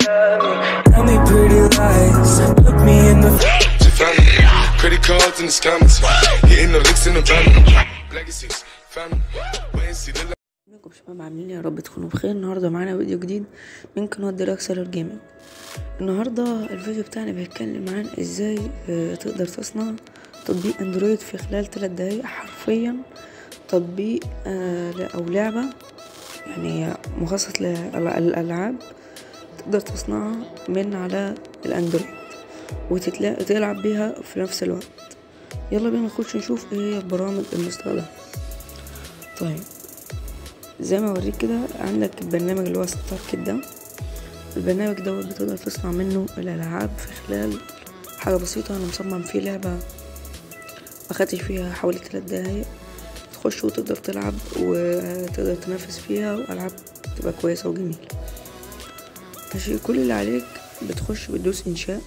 Tell me pretty lies, look me in the family. Credit cards and the scammers. Hitting the licks in the van. Legacies, family. Wait and see the ازيكم يا شباب عاملين إيه؟ يا رب تكونوا بخير النهارده معانا فيديو جديد من قناه ديلاكسلر جيمنج النهارده الفيديو بتاعنا بيتكلم عن ازاي آه، تقدر تصنع تطبيق اندرويد في خلال 3 دقايق حرفيا تطبيق آه، ل- او لعبه يعني مخصص للالعاب تقدر تصنعها من على الاندرويد وتلعب بيها في نفس الوقت يلا بينا نخش نشوف ايه هي البرامج المستخدمه طيب زي ما اوريك كده عندك البرنامج اللي هو ستار كيت ده البرنامج دوت بتقدر تصنع منه الالعاب في خلال حاجه بسيطه انا مصمم فيه لعبه ما خدتش فيها حوالي تلات دقايق تخش وتقدر تلعب وتقدر تنافس فيها والعاب تبقى كويسه وجميله ماشي كل اللي عليك بتخش بتدوس انشاء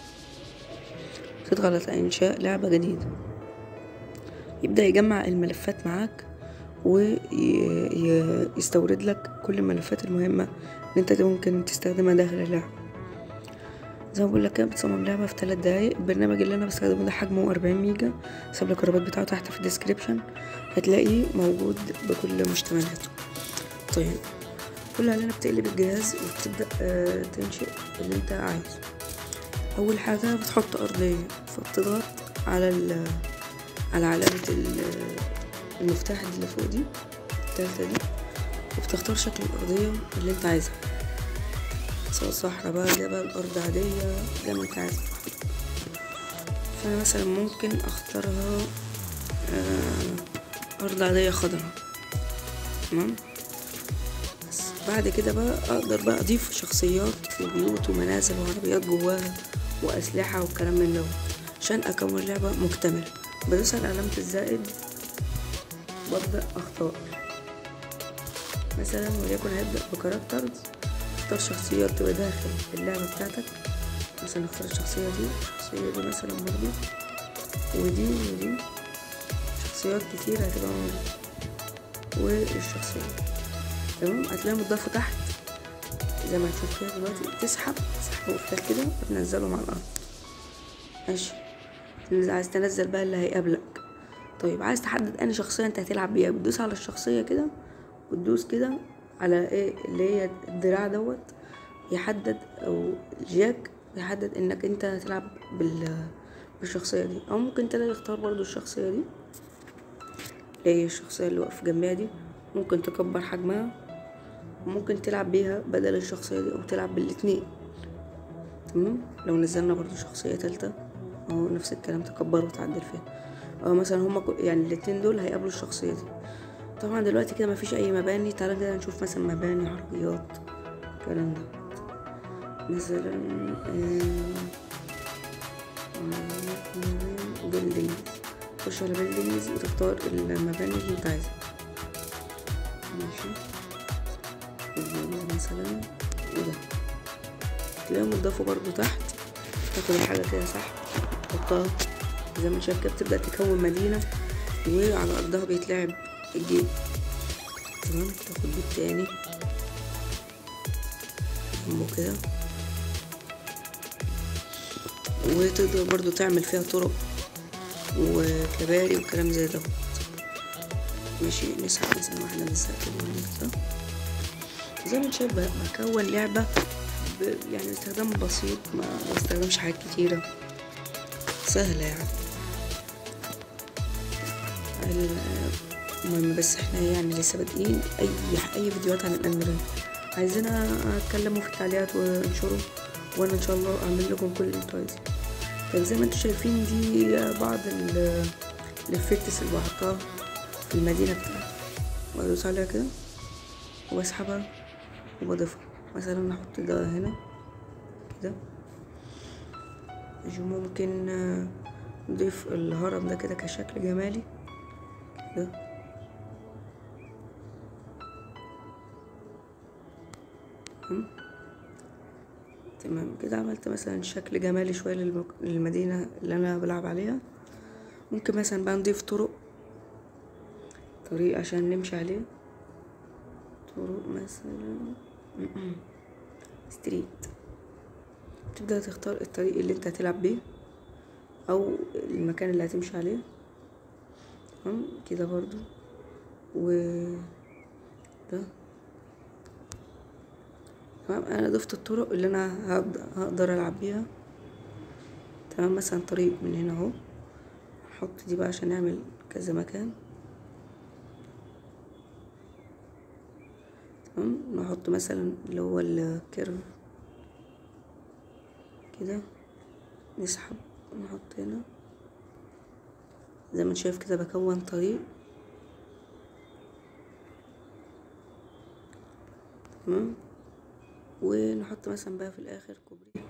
تضغط على انشاء لعبه جديده يبدا يجمع الملفات معاك ويستورد لك كل الملفات المهمة اللي انت ممكن تستخدمها داخل اللعبة زي ما بقول لك كده بتصمم لعبة في 3 دقايق البرنامج اللي انا بستخدمه ده حجمه 40 ميجا سيب لك الرابط بتاعه تحت في الديسكريبشن هتلاقيه موجود بكل مشتملاته طيب كل اللي علينا بتقلب الجهاز وبتبدأ آه، تنشئ اللي انت عايزه اول حاجة بتحط ارضية فبتضغط على ال على علامة ال- المفتاح اللي فوق دي التالتة دي وبتختار شكل الأرضية اللي انت عايزها سواء صحرا بقى جبل أرض عادية زي ما انت عايز فأنا مثلا ممكن أختارها آه، أرض عادية خضراء تمام بس بعد كده بقى أقدر بقى أضيف شخصيات وبيوت ومنازل وعربيات جواها وأسلحة والكلام من ده عشان أكون لعبة مكتملة بدوس على علامة الزائد وابدا اختار مثلا وليكن هبدا بكاركترز اختار شخصيات تبقى داخل اللعبه بتاعتك مثلا اختار الشخصيه دي الشخصيه دي مثلا برضو ودي ودي شخصيات كتير هتبقى موجودة والشخصية تمام هتلاقيهم اتضافوا تحت زي ما هتشوف كده دلوقتي تسحب تسحب مفتاح كده وتنزلهم على الأرض ماشي عايز تنزل بقى اللي هيقابلك طيب عايز تحدد انهي شخصيه انت هتلعب بيها بتدوس على الشخصيه كده وتدوس كده على ايه اللي هي الدراع دوت يحدد او الجاك يحدد انك انت هتلعب بال بالشخصيه دي او ممكن تلاقي تختار برضو الشخصيه دي اللي هي الشخصيه اللي واقفه جنبها دي ممكن تكبر حجمها وممكن تلعب بيها بدل الشخصيه دي او تلعب بالاتنين تمام لو نزلنا برضو شخصيه تالتة اهو نفس الكلام تكبر وتعدل فيها او مثلا هما كو- يعني الاتنين دول هيقابلوا الشخصيه دي طبعا دلوقتي كده مفيش اي مباني تعالى كده نشوف مثلا مباني عربيات الكلام ده مثلا بيلدينجز تخش على بيلدينجز وتختار المباني اللي انت عايزها ماشي buildings مثلا وده تلاقيهم اتضافوا برضو تحت تاخد الحاجة كده سحب تحطها زي ما انت شايف كده بتبدأ تكون مدينة وعلى أرضها بيتلعب الجيم تمام تاخد بيت تاني جنبه كده وتقدر برضو تعمل فيها طرق وكباري وكلام زي ده ماشي نسحب مثلا واحدة من السقف ده زي ما انت شايف ب- بكون لعبة ب... يعني استخدام بسيط ما بستخدمش حاجات كتيرة سهلة يعني ال- المهم بس احنا يعني لسه بادئين اي اي فيديوهات عن الاندرويد عايزين اتكلموا في التعليقات وانشروا وانا ان شاء الله اعمل لكم كل اللي انتوا عايزينه طيب زي ما انتوا شايفين دي بعض ال- الافكتس اللي بحطها في المدينة بتاعتي بدوس عليها كده وبسحبها وبضيفها مثلا احط ده هنا كده ماشي، ممكن آه، نضيف الهرم ده كده كشكل جمالي كده تمام. تمام كده عملت مثلا شكل جمالي شوية للمك- للمدينة اللي أنا بلعب عليها ممكن مثلا بقى نضيف طرق طريق عشان نمشي عليه طرق مثلا م-م. ستريت تبدأ تختار الطريق اللي انت هتلعب بيه او المكان اللي هتمشي عليه تمام كده برضو و ده تمام انا ضفت الطرق اللي انا هبدأ هقدر العب بيها تمام مثلا طريق من هنا اهو نحط دي بقى عشان نعمل كذا مكان تمام نحط مثلا اللي هو الكيرف كده نسحب ونحط هنا زي ما انت شايف كده بكون طريق تمام ونحط مثلا بقى في الاخر كوبري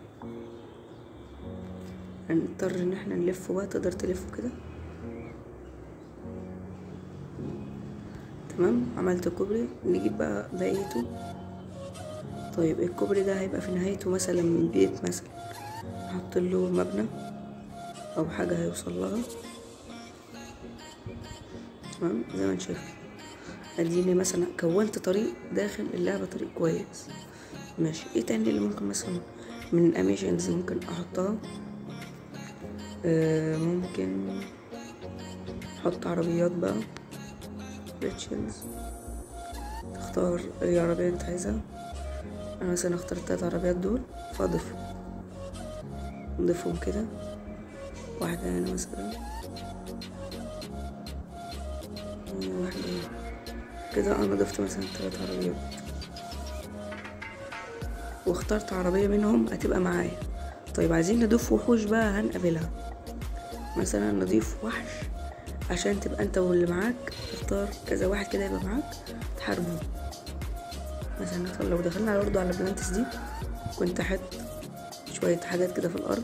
هنضطر ان احنا نلفه بقى تقدر تلفه كده تمام عملت كوبري نجيب بقى بقيته طيب الكوبري ده هيبقى في نهايته مثلا من بيت مثلا نحط له مبنى او حاجة هيوصل لها تمام زي ما انت شايف اديني مثلا كونت طريق داخل اللعبة طريق كويس ماشي ايه تاني اللي ممكن مثلا من الاميشنز ممكن احطها آه ممكن احط عربيات بقى ريتشلز تختار اي عربية انت عايزها انا مثلا اختار التلات عربيات دول فاضيفهم نضيفهم كده واحدة هنا مثلا واحدة هنا كده انا ضفت مثلا تلات عربيات واخترت عربية منهم هتبقى معايا طيب عايزين نضيف وحوش بقى هنقابلها مثلا نضيف وحش عشان تبقى انت واللي معاك تختار كذا واحد كده يبقى معاك تحاربه مثلا ندخل لو دخلنا على برضه على بلانتس دي كنت احط شوية حاجات كده في الأرض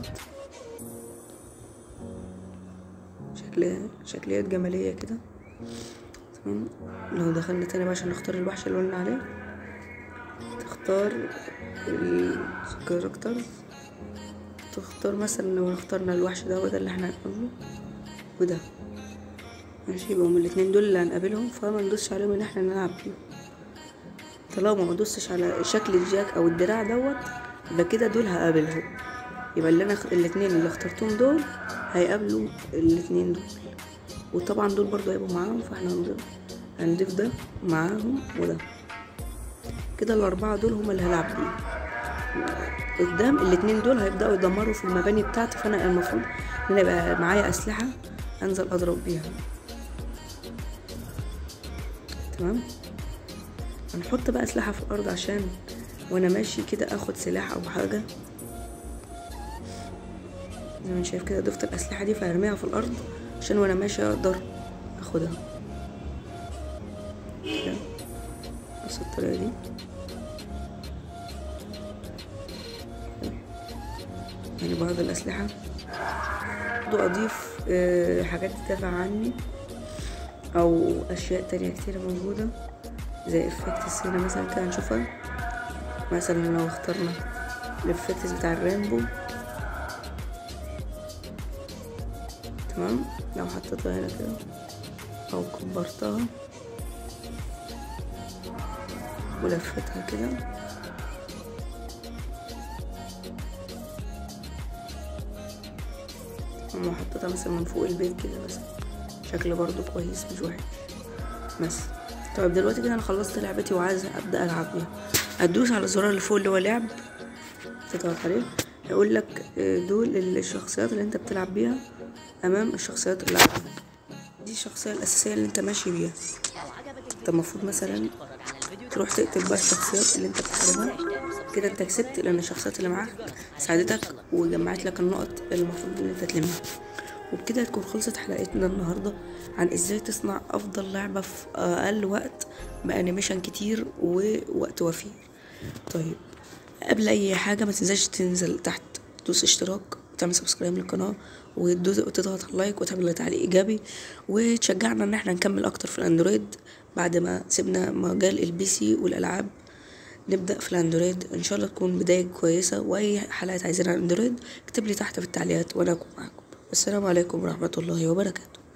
شكلها شكليات جمالية كده تمام لو دخلنا تاني بقى عشان نختار الوحش اللي قلنا عليه تختار الكاركترز تختار مثلا لو اخترنا الوحش ده وده اللي احنا هنقابله وده ماشي يبقى هما الاتنين دول اللي هنقابلهم فما ندوسش عليهم ان احنا نلعب بيهم طالما ما دوستش على شكل الجاك او الدراع دوت يبقى كده دول هقابلهم يبقى اللي انا الاتنين اللي اخترتهم دول هيقابلوا الاتنين دول وطبعا دول برضو هيبقوا معاهم فاحنا هنضيف هنضيف ده معاهم وده كده الاربعه دول هما اللي هلعب بيهم قدام الاتنين دول هيبداوا يدمروا في المباني بتاعتي فانا المفروض ان انا يبقى معايا اسلحه انزل اضرب بيها تمام هنحط بقى اسلحه في الارض عشان وانا ماشي كده اخد سلاح او حاجه زي ما شايف كده ضفت الاسلحه دي فهرميها في الارض عشان وانا ماشي اقدر اخدها كده بس الطريقه دي يعني بعض الاسلحه برضو اضيف آه، حاجات تدافع عني او اشياء تانية كتيرة موجودة زي افكتس هنا مثلا كده هنشوفها مثلا لو اخترنا الافكتس بتاع الرينبو تمام لو حطيتها هنا كده او كبرتها ولفتها كده اما حطيتها مثلا من فوق البيت كده بس شكل برضو كويس مش وحش بس طيب دلوقتي كده انا خلصت لعبتي وعايزه ابدا العب بيها هتدوس على الزرار اللي فوق اللي هو لعب تضغط عليه هيقول لك آه، دول الشخصيات اللي انت بتلعب بيها امام الشخصيات اللي عندك دي الشخصيه الاساسيه اللي انت ماشي بيها انت المفروض مثلا تروح تقتل بقى الشخصيات اللي انت بتحاربها كده انت كسبت لان الشخصيات اللي معاك ساعدتك وجمعت لك النقط اللي المفروض ان انت تلمها وبكده تكون خلصت حلقتنا النهارده عن ازاي تصنع افضل لعبه في اقل وقت بانيميشن كتير ووقت وفير طيب قبل اي حاجه ما تنساش تنزل تحت تدوس اشتراك وتعمل سبسكرايب للقناه وتدوس وتضغط على اللايك وتعمل تعليق ايجابي وتشجعنا ان احنا نكمل اكتر في الاندرويد بعد ما سيبنا مجال البي سي والالعاب نبدا في الاندرويد ان شاء الله تكون بدايه كويسه واي حلقات عايزينها على الاندرويد اكتب لي تحت في التعليقات وانا اكون معاكم السلام عليكم ورحمه الله وبركاته